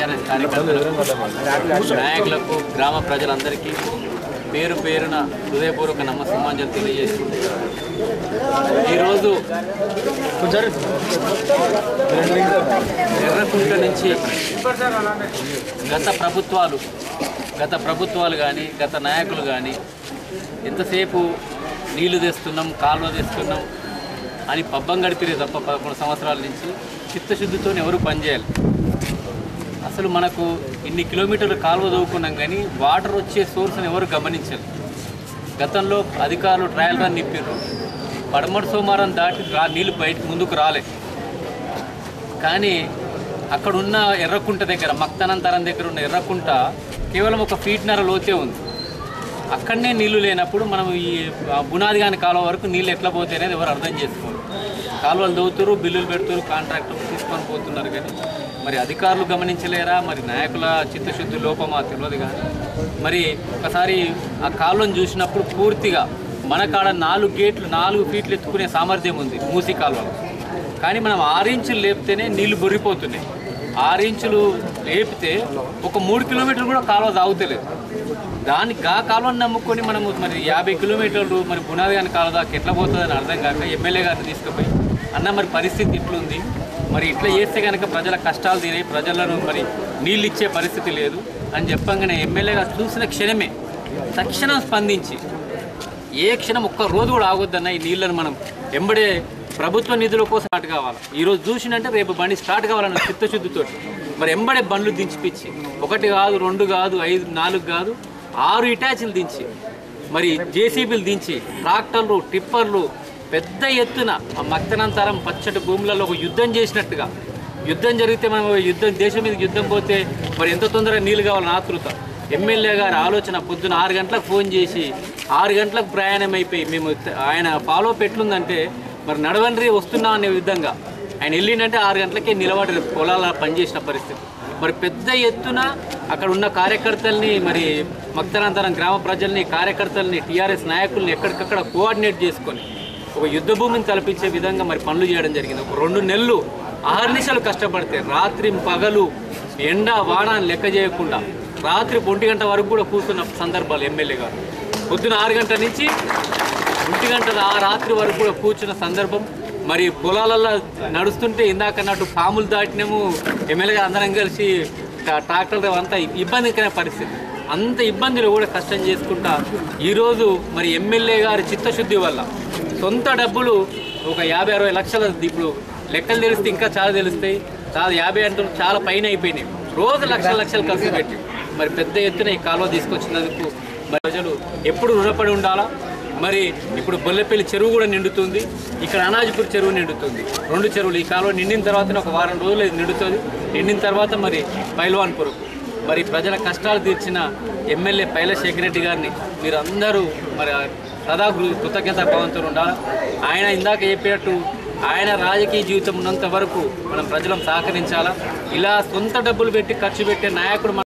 TRS కార్యకర్తలకు నాయకులకు గ్రామ ప్రజలందరికీ పేరు పేరున హృదయపూర్వక నమస్సమాంజలు తెలియజేస్తుంది ఈరోజు ఎర్రకుంట నుంచి గత ప్రభుత్వాలు గత ప్రభుత్వాలు కానీ గత నాయకులు కానీ ఎంతసేపు నీళ్లు తెస్తున్నాం కాలువ తెస్తున్నాం అని పబ్బం గడిపిరే తప్ప పదకొండు సంవత్సరాల నుంచి చిత్తశుద్ధితో ఎవరు పనిచేయాలి అసలు మనకు ఇన్ని కిలోమీటర్లు కాలువ దవ్వుకున్నాం కానీ వాటర్ వచ్చే సోర్స్ని ఎవరు గమనించాలి గతంలో అధికారులు ట్రయల్ రన్ నింపారు పడమటి సోమవారం దాటి రా నీళ్ళు బయటకు ముందుకు రాలే కానీ అక్కడ ఉన్న ఎర్రకుంట దగ్గర మక్తనంతరం దగ్గర ఉన్న ఎర్రకుంట కేవలం ఒక ఫీట్నర లోతే ఉంది అక్కడనే నీళ్లు లేనప్పుడు మనం ఈ ఆ బునాది కాని కాలువ వరకు నీళ్ళు ఎట్లా పోతాయి అనేది ఎవరు అర్థం చేసుకోరు కాలువలు దవ్వుతారు బిల్లులు పెడుతారు కాంట్రాక్టర్ తీసుకొని పోతున్నారు కానీ మరి అధికారులు గమనించలేరా మరి నాయకుల చిత్తశుద్ధి లోపమా తెలియదు కానీ మరి ఒకసారి ఆ కాలువను చూసినప్పుడు పూర్తిగా మన కాడ నాలుగు గేట్లు నాలుగు ఫీట్లు ఎత్తుకునే సామర్థ్యం ఉంది మూసి కాలువలో కానీ మనం ఆరు ఇంచులు లేపితేనే నీళ్లు బొర్రిపోతున్నాయి ఆరు ఇంచులు లేపితే ఒక మూడు కిలోమీటర్లు కూడా కాలువ తాగుతలేదు దాన్ని గా కాలువని నమ్ముకొని మనము మరి యాభై కిలోమీటర్లు మరి పునాది కానీ కాలువ దాకా ఎట్లా పోతుందని అర్థం కాక ఎమ్మెల్యే గారిని తీసుకుపోయి అన్న మరి పరిస్థితి ఇట్లుంది మరి ఇట్లా చేస్తే కనుక ప్రజల కష్టాలు తీరాయి ప్రజలను మరి నీళ్ళు ఇచ్చే పరిస్థితి లేదు అని చెప్పంగానే ఎమ్మెల్యే గారు చూసిన క్షణమే తక్షణం స్పందించి ఏ క్షణం ఒక్క రోజు కూడా ఆగొద్దన్న ఈ నీళ్ళని మనం ఎంబడే ప్రభుత్వ నిధుల కోసం స్టార్ట్ కావాలి ఈ రోజు చూసినంటే రేపు బండి స్టార్ట్ కావాలన్న చిత్తశుద్ధితో మరి ఎంబడే బండ్లు దించిపిచ్చి ఒకటి కాదు రెండు కాదు ఐదు నాలుగు కాదు ఆరు ఇటాచీలు దించి మరి జేసీబీలు దించి ట్రాక్టర్లు టిప్పర్లు పెద్ద ఎత్తున ఆ మక్తనంతరం పచ్చటి భూములలో ఒక యుద్ధం చేసినట్టుగా యుద్ధం జరిగితే మనం యుద్ధం దేశం మీద యుద్ధం పోతే మరి ఎంత తొందరగా నీళ్ళు కావాలని ఆతృత ఎమ్మెల్యే గారి ఆలోచన పొద్దున ఆరు గంటలకు ఫోన్ చేసి ఆరు గంటలకు ప్రయాణం అయిపోయి మేము త- ఆయన ఫాలో పెట్లుందంటే మరి నడవండ్రి వస్తున్నా అనే విధంగా ఆయన వెళ్ళిందంటే ఆరు గంటలకే నిలబడి పొలాల పనిచేసిన పరిస్థితి మరి పెద్ద ఎత్తున అక్కడ ఉన్న కార్యకర్తల్ని మరి మక్తనంతరం గ్రామ ప్రజల్ని కార్యకర్తల్ని టీఆర్ఎస్ నాయకుల్ని ఎక్కడికక్కడ కోఆర్డినేట్ చేసుకొని ఒక యుద్ధ భూమిని తలపించే విధంగా మరి పనులు చేయడం జరిగింది ఒక రెండు నెలలు ఆహర్నిశలు కష్టపడితే రాత్రి పగలు ఎండ వాన అని లెక్క చేయకుండా రాత్రి ఒంటి గంట వరకు కూడా కూర్చున్న సందర్భాలు ఎమ్మెల్యే గారు పొద్దున ఆరు గంటల నుంచి ఒంటి గంటల ఆ రాత్రి వరకు కూడా కూర్చున్న సందర్భం మరి పొలాలలో నడుస్తుంటే ఇందాక అన్నట్టు పాములు దాటినాము ఎమ్మెల్యే అందరం కలిసి ట్రా- ట్రాక్టర్లు అంతా ఇబ్బందికరమైన పరిస్థితి అంత ఇబ్బందులు కూడా కష్టం చేసుకుంటా ఈరోజు మరి ఎమ్మెల్యే గారి చిత్తశుద్ధి వల్ల సొంత డబ్బులు ఒక యాభై అరవై లక్షల ఇప్పుడు లెక్కలు తెలిస్తే ఇంకా చాలా తెలుస్తాయి చాలా యాభై అంటే చాలా పైన అయిపోయినాయి రోజు లక్షల లక్షలు ఖర్చు పెట్టి మరి పెద్ద ఎత్తున ఈ కాలువ తీసుకొచ్చినందుకు మరి ప్రజలు ఎప్పుడు రుణపడి ఉండాలా మరి ఇప్పుడు బొల్లెపల్లి చెరువు కూడా నిండుతుంది ఇక్కడ అనాజిపూర్ చెరువు నిండుతుంది రెండు చెరువులు ఈ కాలువ నిండిన తర్వాత ఒక వారం రోజులు ఇది నిండుతుంది నిండిన తర్వాత మరి పైల్వాన్పురం మరి ప్రజల కష్టాలు తీర్చిన ఎమ్మెల్యే పైలశేఖర్ రెడ్డి గారిని మీరు అందరూ మరి సదా కృ- కృతజ్ఞత భావంతో ఉండాలి ఆయన ఇందాక చెప్పినట్టు ఆయన రాజకీయ జీవితం ఉన్నంత వరకు మనం ప్రజలను సహకరించాలా ఇలా సొంత డబ్బులు పెట్టి ఖర్చు పెట్టే నాయకుడు మన